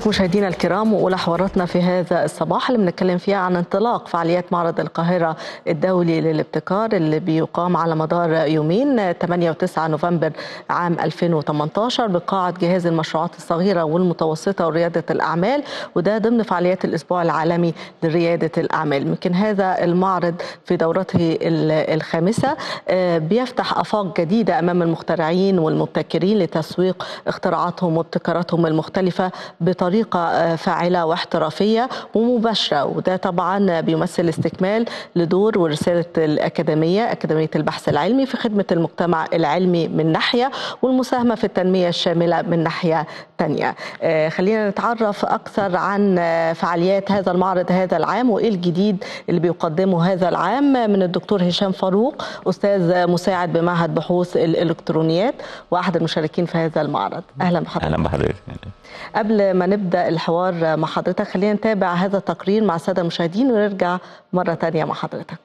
بكم مشاهدينا الكرام واولى حواراتنا في هذا الصباح اللي بنتكلم فيها عن انطلاق فعاليات معرض القاهره الدولي للابتكار اللي بيقام على مدار يومين 8 و9 نوفمبر عام 2018 بقاعه جهاز المشروعات الصغيره والمتوسطه ورياده الاعمال وده ضمن فعاليات الاسبوع العالمي لرياده الاعمال يمكن هذا المعرض في دورته الخامسه بيفتح افاق جديده امام المخترعين والمبتكرين لتسويق اختراعاتهم وابتكاراتهم المختلفه بطريقه فاعله واحترافيه ومباشره وده طبعا بيمثل استكمال لدور ورساله الاكاديميه اكاديميه البحث العلمي في خدمه المجتمع العلمي من ناحيه والمساهمه في التنميه الشامله من ناحيه ثانيه خلينا نتعرف اكثر عن فعاليات هذا المعرض هذا العام وايه الجديد اللي بيقدمه هذا العام من الدكتور هشام فاروق استاذ مساعد بمعهد بحوث الالكترونيات واحد المشاركين في هذا المعرض اهلا بحضرتك اهلا بحضرتك قبل ما نبدا الحوار مع حضرتك خلينا نتابع هذا التقرير مع الساده المشاهدين ونرجع مره ثانيه مع حضرتك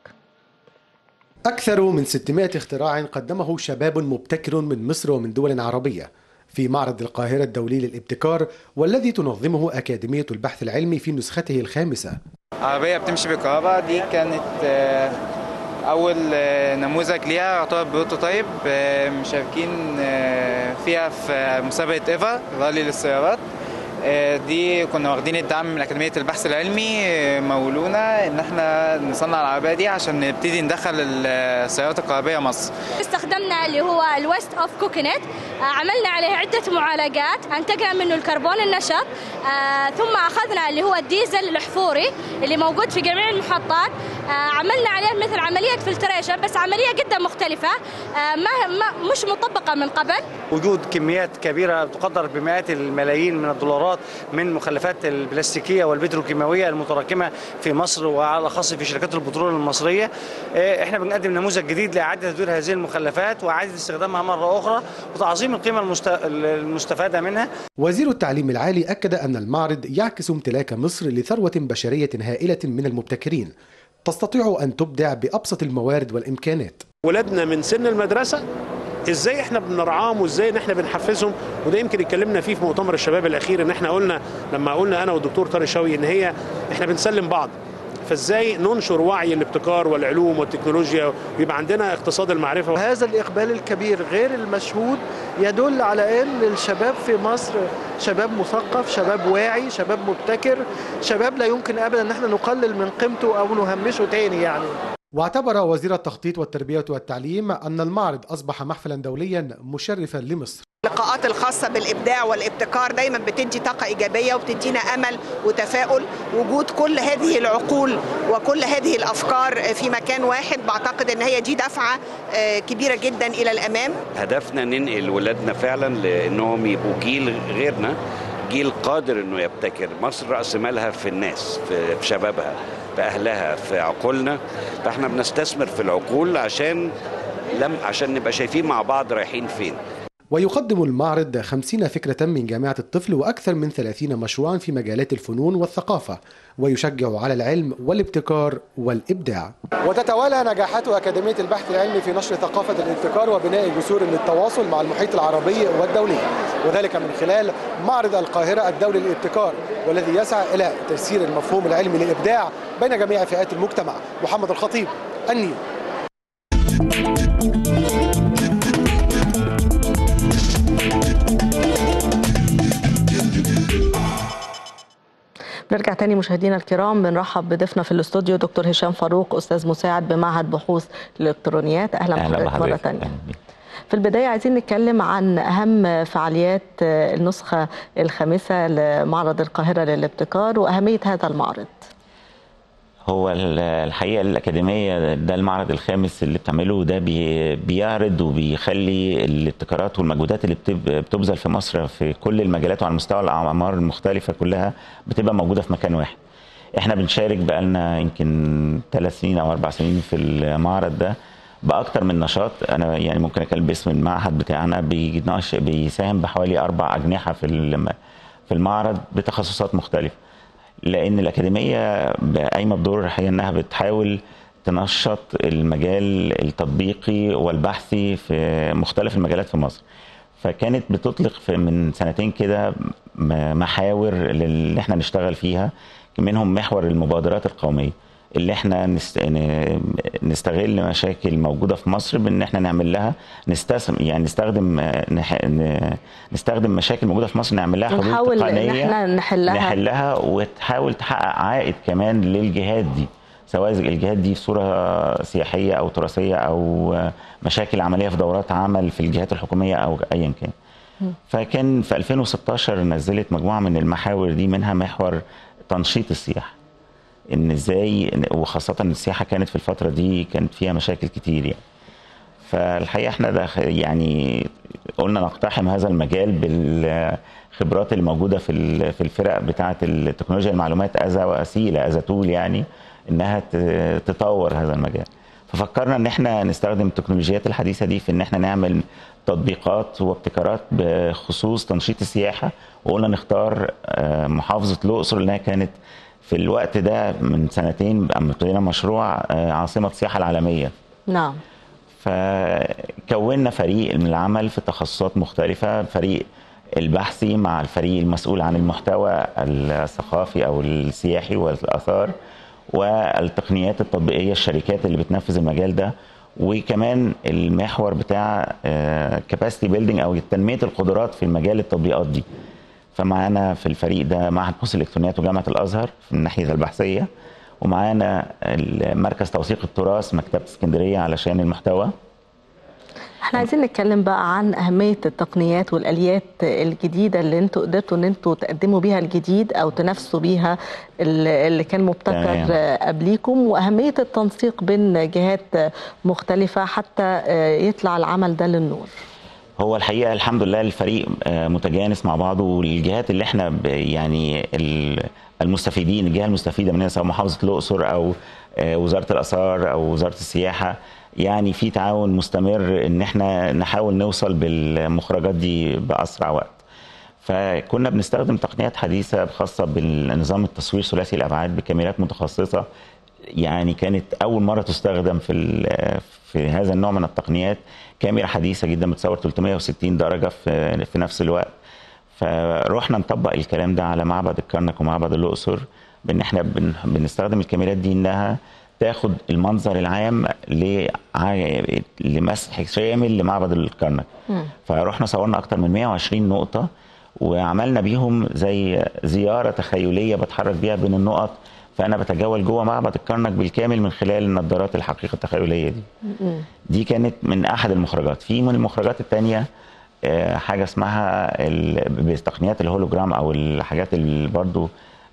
أكثر من 600 اختراع قدمه شباب مبتكر من مصر ومن دول عربية في معرض القاهرة الدولي للابتكار والذي تنظمه أكاديمية البحث العلمي في نسخته الخامسة عربية بتمشي بالكهرباء دي كانت أول نموذج ليها يعتبر بروتوتايب مشاركين فيها في مسابقة إيفا رالي للسيارات دي كنا واخدين الدعم من أكاديمية البحث العلمي مولونا إن احنا نصنع العربية دي عشان نبتدي ندخل السيارات الكهربائية مصر. استخدمنا اللي هو الويست اوف كوكونات عملنا عليه عدة معالجات أنتجنا منه الكربون النشط ثم أخذنا اللي هو الديزل الأحفوري اللي موجود في جميع المحطات عملنا عليه مثل عملية فلتريشن بس عملية جدا مختلفة ما مش مطبقة من قبل وجود كميات كبيرة تقدر بمئات الملايين من الدولارات من مخلفات البلاستيكية والبتروكيماوية المتراكمة في مصر وعلى خاص في شركات البترول المصرية احنا بنقدم نموذج جديد لإعادة تدوير هذه المخلفات وإعادة استخدامها مرة أخرى وتعظيم القيمة المستفادة منها وزير التعليم العالي أكد أن المعرض يعكس امتلاك مصر لثروة بشرية هائلة من المبتكرين تستطيع أن تبدع بأبسط الموارد والإمكانات ولادنا من سن المدرسة ازاي احنا بنرعاهم وازاي ان احنا بنحفزهم وده يمكن اتكلمنا فيه في مؤتمر الشباب الاخير ان احنا قلنا لما قلنا انا والدكتور طارق شوقي ان هي احنا بنسلم بعض فازاي ننشر وعي الابتكار والعلوم والتكنولوجيا ويبقى عندنا اقتصاد المعرفه وهذا الاقبال الكبير غير المشهود يدل على ان الشباب في مصر شباب مثقف شباب واعي شباب مبتكر شباب لا يمكن ابدا ان احنا نقلل من قيمته او نهمشه تاني يعني واعتبر وزير التخطيط والتربية والتعليم أن المعرض أصبح محفلا دوليا مشرفا لمصر اللقاءات الخاصة بالإبداع والابتكار دايما بتدي طاقة إيجابية وبتدينا أمل وتفاؤل وجود كل هذه العقول وكل هذه الأفكار في مكان واحد بعتقد أن هي دي دفعة كبيرة جدا إلى الأمام هدفنا ننقل ولادنا فعلا لأنهم يبقوا جيل غيرنا جيل قادر انه يبتكر مصر راس مالها في الناس في شبابها في اهلها في عقولنا فاحنا بنستثمر في العقول عشان لم عشان نبقى شايفين مع بعض رايحين فين ويقدم المعرض خمسين فكرة من جامعة الطفل وأكثر من ثلاثين مشروعا في مجالات الفنون والثقافة ويشجع على العلم والابتكار والإبداع وتتوالى نجاحات أكاديمية البحث العلمي في نشر ثقافة الابتكار وبناء جسور للتواصل مع المحيط العربي والدولي وذلك من خلال معرض القاهرة الدولي للابتكار والذي يسعى إلى تيسير المفهوم العلمي للإبداع بين جميع فئات المجتمع محمد الخطيب النيل نرجع تاني مشاهدينا الكرام بنرحب بضيفنا في الاستوديو دكتور هشام فاروق استاذ مساعد بمعهد بحوث الالكترونيات اهلا, أهلا بحضرتك مره ثانيه في البداية عايزين نتكلم عن أهم فعاليات النسخة الخامسة لمعرض القاهرة للابتكار وأهمية هذا المعرض هو الحقيقه الاكاديميه ده المعرض الخامس اللي بتعمله ده بيعرض وبيخلي الابتكارات والمجهودات اللي بتبذل في مصر في كل المجالات وعلى مستوى الاعمار المختلفه كلها بتبقى موجوده في مكان واحد. احنا بنشارك بقالنا يمكن ثلاث سنين او اربع سنين في المعرض ده باكتر من نشاط انا يعني ممكن اتكلم باسم المعهد بتاعنا بيساهم بحوالي اربع اجنحه في في المعرض بتخصصات مختلفه. لان الاكاديميه قايمه بدور الحقيقه انها بتحاول تنشط المجال التطبيقي والبحثي في مختلف المجالات في مصر فكانت بتطلق في من سنتين كده م- محاور اللي احنا نشتغل فيها منهم محور المبادرات القوميه اللي احنا نست... ن- نستغل مشاكل موجوده في مصر بان احنا نعمل لها نستسم يعني نستخدم نح... ن- نستخدم مشاكل موجوده في مصر نعمل لها حلول ونحاول ان تقنيه احنا نحلها نحلها وتحاول تحقق عائد كمان للجهات دي سواء الجهات دي في صوره سياحيه او تراثيه او مشاكل عمليه في دورات عمل في الجهات الحكوميه او ايا كان. فكان في 2016 نزلت مجموعه من المحاور دي منها محور تنشيط السياحه. ان ازاي وخاصه ان السياحه كانت في الفتره دي كانت فيها مشاكل كتير يعني. فالحقيقه احنا دخ- يعني قلنا نقتحم هذا المجال بالخبرات اللي موجوده في ال- في الفرق بتاعه التكنولوجيا المعلومات از وسيله از تول يعني انها ت- تطور هذا المجال ففكرنا ان احنا نستخدم التكنولوجيات الحديثه دي في ان احنا نعمل تطبيقات وابتكارات بخصوص تنشيط السياحه وقلنا نختار آه، محافظه الاقصر لانها كانت في الوقت ده من سنتين اما ابتدينا مشروع آه، عاصمه السياحه العالميه نعم فكونا فريق من العمل في تخصصات مختلفة فريق البحثي مع الفريق المسؤول عن المحتوى الثقافي أو السياحي والآثار والتقنيات التطبيقية الشركات اللي بتنفذ المجال ده وكمان المحور بتاع كاباسيتي بيلدينج او تنميه القدرات في مجال التطبيقات دي فمعانا في الفريق ده معهد بحوث الالكترونيات وجامعه الازهر في الناحيه البحثيه ومعانا مركز توثيق التراث مكتبه اسكندريه علشان المحتوى احنا عايزين نتكلم بقى عن أهمية التقنيات والآليات الجديدة اللي انتوا قدرتوا ان انتوا تقدموا بيها الجديد أو تنافسوا بيها اللي كان مبتكر تمام. قبليكم وأهمية التنسيق بين جهات مختلفة حتى يطلع العمل ده للنور هو الحقيقه الحمد لله الفريق آه، متجانس مع بعضه والجهات اللي احنا ب- يعني ال- المستفيدين الجهه المستفيده مننا سواء محافظه الاقصر او آه، وزاره الاثار او وزاره السياحه يعني في تعاون مستمر ان احنا نحاول نوصل بالمخرجات دي باسرع وقت. فكنا بنستخدم تقنيات حديثه خاصه بالنظام التصوير ثلاثي الابعاد بكاميرات متخصصه يعني كانت اول مره تستخدم في ال- في هذا النوع من التقنيات كاميرا حديثه جدا بتصور 360 درجه في في نفس الوقت فروحنا نطبق الكلام ده على معبد الكرنك ومعبد الاقصر بان احنا بن- بنستخدم الكاميرات دي انها تاخد المنظر العام لع- لمسح شامل لمعبد الكرنك فروحنا صورنا اكتر من 120 نقطه وعملنا بيهم زي زياره تخيليه بتحرك بيها بين النقط فانا بتجول جوه معبد الكرنك بالكامل من خلال النظارات الحقيقه التخيليه دي دي كانت من احد المخرجات في من المخرجات الثانيه حاجه اسمها ال- بتقنيات الهولوجرام او الحاجات اللي برضو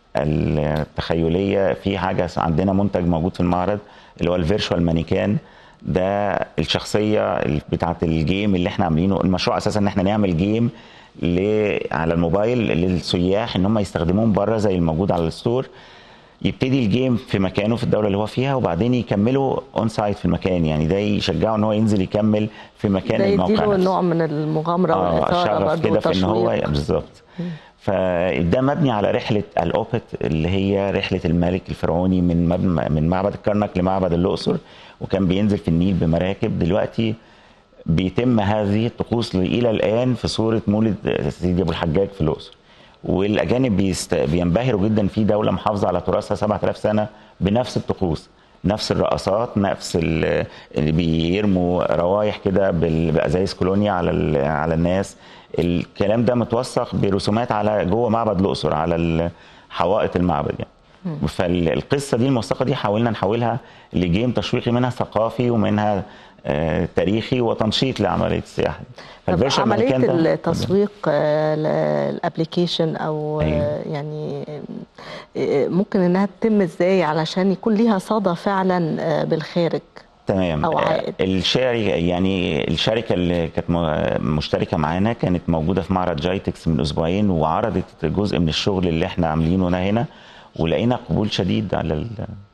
التخيليه في حاجه عندنا منتج موجود في المعرض اللي هو الفيرشوال مانيكان ده الشخصيه بتاعه الجيم اللي احنا عاملينه المشروع اساسا ان احنا نعمل جيم ل- على الموبايل للسياح ان هم يستخدموه بره زي الموجود على الستور يبتدي الجيم في مكانه في الدوله اللي هو فيها وبعدين يكملوا اون سايت في المكان يعني ده يشجعه ان هو ينزل يكمل في مكان ده الموقع يديله نفسه. نوع من المغامرة اه والإثارة شغف برضه كده في ان هو والتشويق بالظبط فده مبني على رحله الاوبت اللي هي رحله الملك الفرعوني من مبنى من معبد الكرنك لمعبد الاقصر وكان بينزل في النيل بمراكب دلوقتي بيتم هذه الطقوس الى الان في صوره مولد سيدي ابو الحجاج في الاقصر والاجانب بيست... بينبهروا جدا في دوله محافظه على تراثها 7000 سنه بنفس الطقوس نفس الرقصات نفس ال- اللي بيرموا روايح كده بال- بازايز كولونيا على ال- على الناس الكلام ده متوثق برسومات على جوه معبد الاقصر على ال- حوائط المعبد يعني فالقصه دي الموثقه دي حاولنا نحولها لجيم تشويقي منها ثقافي ومنها آه، تاريخي وتنشيط لعمليه السياحه طب فالفيرشوال عملية مانيكان ده- التسويق الابلكيشن او أيوة. آه، يعني آه، ممكن انها تتم ازاي علشان يكون ليها صدى فعلا آه، بالخارج تمام أو آه، عائد. الشركه يعني الشركه اللي كانت م- مشتركه معانا كانت موجوده في معرض جايتكس من اسبوعين وعرضت جزء من الشغل اللي احنا عاملينه هنا ولقينا قبول شديد على ال...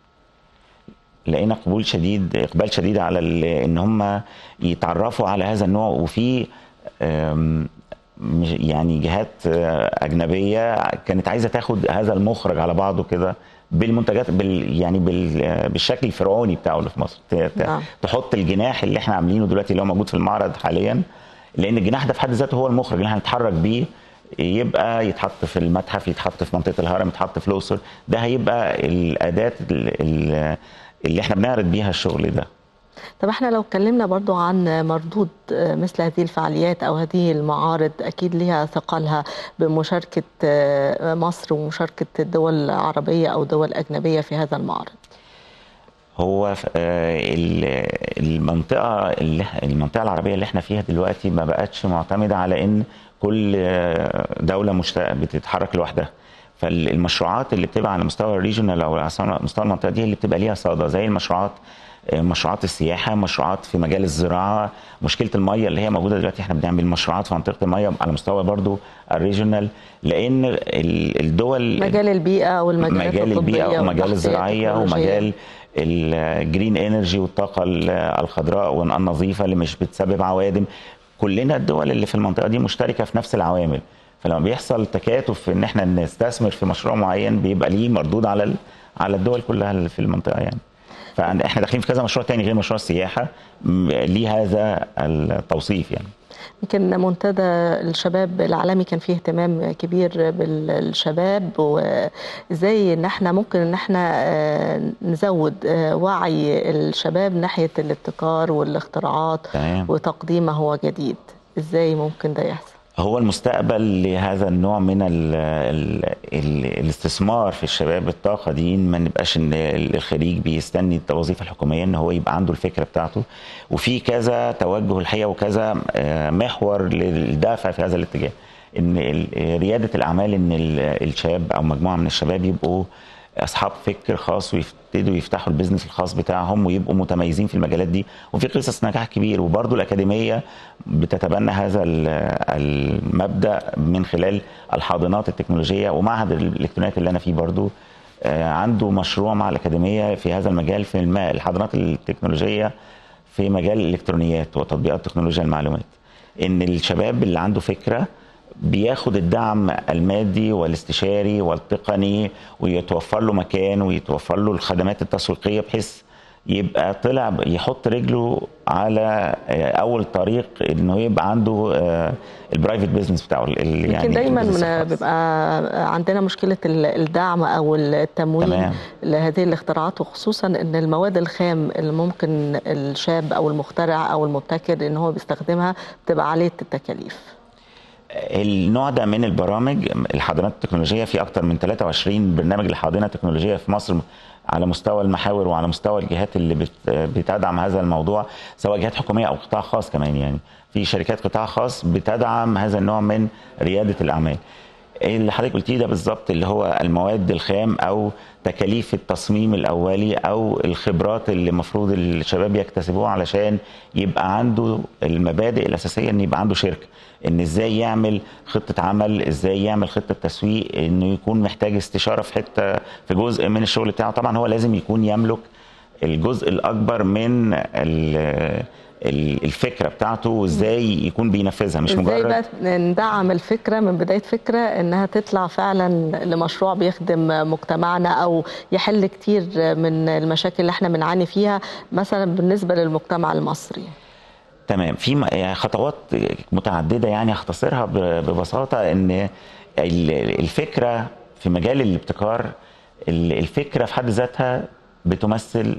لقينا قبول شديد اقبال شديد على ال... ان هم يتعرفوا على هذا النوع وفي آم، مش- يعني جهات آه، اجنبيه كانت عايزه تاخد هذا المخرج على بعضه كده بالمنتجات بال يعني بال آه، بالشكل الفرعوني بتاعه اللي في مصر ت- ت- نعم. تحط الجناح اللي احنا عاملينه دلوقتي اللي هو موجود في المعرض حاليا لان الجناح ده في حد ذاته هو المخرج اللي هنتحرك بيه يبقى يتحط في المتحف يتحط في منطقه الهرم يتحط في الاقصر ده هيبقى الاداه ال- ال- اللي احنا بنعرض بيها الشغل ده طب احنا لو اتكلمنا برضو عن مردود آه، مثل هذه الفعاليات او هذه المعارض اكيد لها ثقلها بمشاركه آه، مصر ومشاركه الدول العربيه او دول اجنبيه في هذا المعرض هو ف- آه، ال- المنطقه اللي إح- المنطقه العربيه اللي احنا فيها دلوقتي ما بقتش معتمده على ان كل آه، دوله مشت- بتتحرك لوحدها فالمشروعات اللي بتبقى على مستوى الريجونال او على مستوى المنطقه دي اللي بتبقى ليها صدى زي المشروعات آه، مشروعات السياحه مشروعات في مجال الزراعه مشكله الميه اللي هي موجوده دلوقتي احنا بنعمل مشروعات في منطقه الميه على مستوى برضو الريجونال لان ال- الدول مجال البيئه والمجالات مجال البيئه الطبية ومجال والتغذية الزراعيه التكنولوجية. ومجال الجرين انرجي والطاقه ال- الخضراء والنظيفه اللي مش بتسبب عوادم كلنا الدول اللي في المنطقه دي مشتركه في نفس العوامل فلما بيحصل تكاتف في ان احنا نستثمر في مشروع معين بيبقى ليه مردود على ال- على الدول كلها اللي في المنطقه يعني فاحنا داخلين في كذا مشروع تاني غير مشروع السياحه م- ليه هذا التوصيف يعني يمكن منتدى الشباب العالمي كان فيه اهتمام كبير بالشباب وازاي ان احنا ممكن ان احنا آه، نزود آه، وعي الشباب ناحيه الابتكار والاختراعات تمام. وتقديم ما هو جديد ازاي ممكن ده يحصل هو المستقبل لهذا النوع من ال ال ال الاستثمار في الشباب الطاقه دي ما نبقاش ان الخريج بيستني الوظيفه الحكوميه ان هو يبقى عنده الفكره بتاعته وفي كذا توجه الحقيقه وكذا آه، محور للدافع في هذا الاتجاه ان ال- رياده الاعمال ان ال- الشباب او مجموعه من الشباب يبقوا اصحاب فكر خاص ويبتدوا يفتحوا البيزنس الخاص بتاعهم ويبقوا متميزين في المجالات دي وفي قصص نجاح كبير وبرضه الاكاديميه بتتبنى هذا ال- المبدا من خلال الحاضنات التكنولوجيه ومعهد الالكترونيات اللي انا فيه برضه آه، عنده مشروع مع الاكاديميه في هذا المجال في الم- الحاضنات التكنولوجيه في مجال الالكترونيات وتطبيقات تكنولوجيا المعلومات ان الشباب اللي عنده فكره بياخد الدعم المادي والاستشاري والتقني ويتوفر له مكان ويتوفر له الخدمات التسويقيه بحيث يبقى طلع ب- يحط رجله على آه، اول طريق انه يبقى عنده البرايفت بيزنس بتاعه ال- ال- يمكن دايما البيزنس الخاص. بيبقى عندنا مشكله ال- الدعم او التمويل تمام. لهذه الاختراعات وخصوصا ان المواد الخام اللي ممكن الشاب او المخترع او المبتكر ان هو بيستخدمها بتبقى عاليه التكاليف النوع ده من البرامج الحاضنات التكنولوجيه في اكتر من 23 برنامج لحاضنه تكنولوجيه في مصر على مستوى المحاور وعلى مستوى الجهات اللي بت- بتدعم هذا الموضوع سواء جهات حكوميه او قطاع خاص كمان يعني في شركات قطاع خاص بتدعم هذا النوع من رياده الاعمال اللي حضرتك قلتيه ده بالظبط اللي هو المواد الخام او تكاليف التصميم الاولي او الخبرات اللي المفروض الشباب يكتسبوها علشان يبقى عنده المبادئ الاساسيه ان يبقى عنده شركه ان ازاي يعمل خطه عمل ازاي يعمل خطه تسويق انه يكون محتاج استشاره في حته في جزء من الشغل بتاعه طبعا هو لازم يكون يملك الجزء الاكبر من ال- ال- الفكره بتاعته وازاي يكون بينفذها مش ازاي مجرد بقى ندعم الفكره من بدايه فكره انها تطلع فعلا لمشروع بيخدم مجتمعنا او يحل كتير من المشاكل اللي احنا بنعاني فيها مثلا بالنسبه للمجتمع المصري تمام في م- يعني خطوات متعدده يعني هختصرها ب- ببساطه ان ال- الفكره في مجال الابتكار ال- الفكره في حد ذاتها بتمثل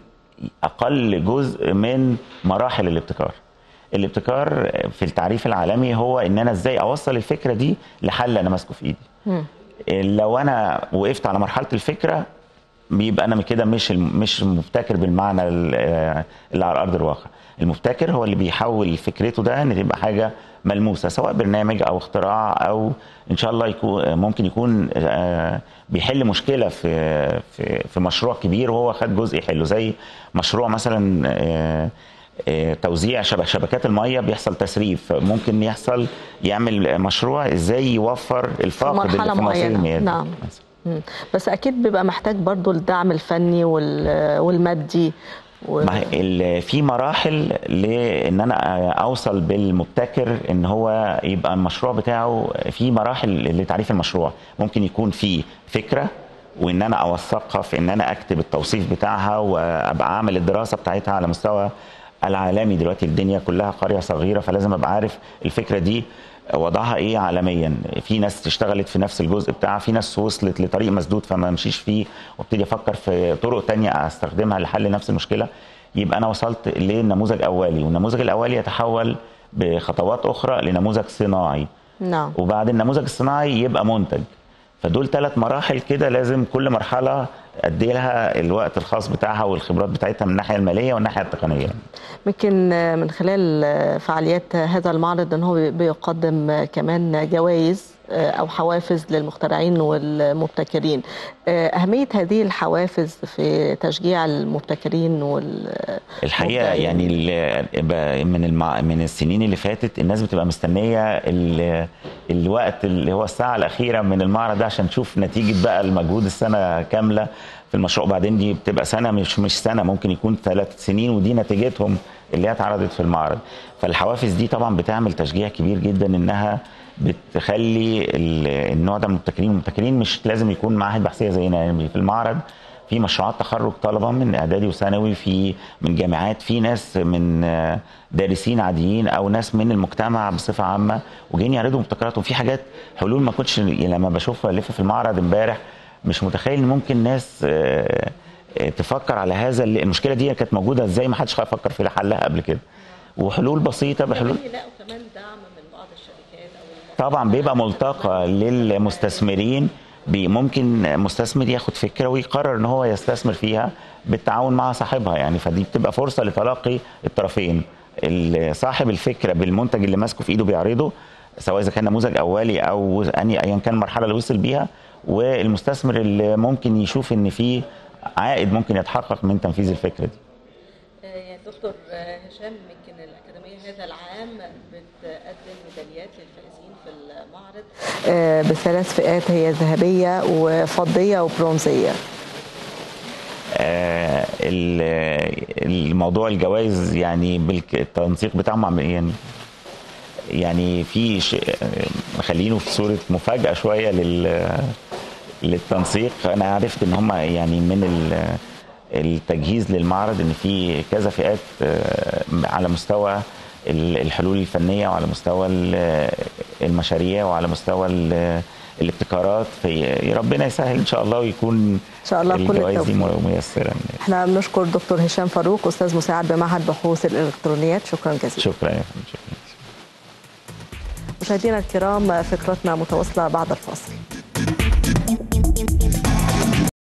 اقل جزء من مراحل الابتكار الابتكار في التعريف العالمي هو ان انا ازاي اوصل الفكره دي لحل انا ماسكه في ايدي لو انا وقفت على مرحله الفكره بيبقى انا كده مش الم- مش مبتكر بالمعنى ال- اللي على ارض الواقع المبتكر هو اللي بيحول فكرته ده ان تبقى حاجه ملموسه سواء برنامج او اختراع او ان شاء الله يكون ممكن يكون آه، بيحل مشكله في في في مشروع كبير وهو خد جزء يحله زي مشروع مثلا آه، آه، توزيع شبه شبكات الميه بيحصل تسريب ممكن يحصل يعمل مشروع ازاي يوفر الفاقد اللي مرحلة في مصير معينة. المياه دي. نعم. مم. بس اكيد بيبقى محتاج برضو الدعم الفني وال- والمادي و... ما هي ال- في مراحل لان انا اوصل بالمبتكر ان هو يبقى المشروع بتاعه في مراحل لتعريف المشروع ممكن يكون في فكره وان انا اوثقها في ان انا اكتب التوصيف بتاعها وابقى اعمل الدراسه بتاعتها على مستوى العالمي دلوقتي الدنيا كلها قريه صغيره فلازم ابقى عارف الفكره دي وضعها ايه عالميا في ناس اشتغلت في نفس الجزء بتاعها في ناس وصلت لطريق مسدود فما امشيش فيه وابتدي افكر في طرق تانية استخدمها لحل نفس المشكله يبقى انا وصلت لنموذج اولي والنموذج الاولي يتحول بخطوات اخرى لنموذج صناعي نعم وبعد النموذج الصناعي يبقى منتج فدول ثلاث مراحل كده لازم كل مرحله ادي لها الوقت الخاص بتاعها والخبرات بتاعتها من الناحيه الماليه والناحيه التقنيه يمكن من خلال فعاليات هذا المعرض ان هو بيقدم كمان جوائز او حوافز للمخترعين والمبتكرين اهميه هذه الحوافز في تشجيع المبتكرين وال الحقيقه يعني ال- من المع... من السنين اللي فاتت الناس بتبقى مستنيه ال... الوقت اللي هو الساعه الاخيره من المعرض ده عشان تشوف نتيجه بقى المجهود السنه كامله في المشروع وبعدين دي بتبقى سنه مش مش سنه ممكن يكون ثلاث سنين ودي نتيجتهم اللي هي اتعرضت في المعرض فالحوافز دي طبعا بتعمل تشجيع كبير جدا انها بتخلي ال- النوع ده من المبتكرين المبتكرين مش لازم يكون معاهد بحثيه زينا يعني في المعرض في مشروعات تخرج طلبه من اعدادي وثانوي في من جامعات في ناس من آه، دارسين عاديين او ناس من المجتمع بصفه عامه وجايين يعرضوا مبتكراتهم في حاجات حلول ما كنتش لما بشوفها الف في المعرض امبارح مش متخيل ان ممكن ناس آه، آه، تفكر على هذا اللي- المشكله دي كانت موجوده ازاي ما حدش فكر في حلها قبل كده وحلول بسيطه بحلول يلاقوا كمان دعم من بعض الشركات او طبعا بيبقى ملتقى للمستثمرين بي- ممكن مستثمر ياخد فكره ويقرر ان هو يستثمر فيها بالتعاون مع صاحبها يعني فدي بتبقى فرصه لتلاقي الطرفين ال- صاحب الفكره بالمنتج اللي ماسكه في ايده بيعرضه سواء اذا كان نموذج اولي او اني ايا كان المرحله اللي وصل بيها والمستثمر اللي ممكن يشوف ان في عائد ممكن يتحقق من تنفيذ الفكره دي يا دكتور هشام يمكن الأكاديمية هذا العام بتقدم ميداليات للفائزين في المعرض بثلاث فئات هي ذهبية وفضية وبرونزية آه، ال- الموضوع الجوائز يعني بالتنسيق بتاعهم عم- يعني يعني في شيء آه، مخلينه في صوره مفاجاه شويه لل للتنسيق انا عرفت ان هم يعني من ال- التجهيز للمعرض ان في كذا فئات آه، على مستوى ال- الحلول الفنيه وعلى مستوى ال- المشاريع وعلى مستوى ال- الابتكارات في ربنا يسهل ان شاء الله ويكون إن شاء الله كل الجوائز دي التوفيق ميسره احنا بنشكر دكتور هشام فاروق أستاذ مساعد بمعهد بحوث الإلكترونيات شكرا جزيلا شكرا يا فندم شكرا مشاهدينا الكرام فكرتنا متواصلة بعد الفاصل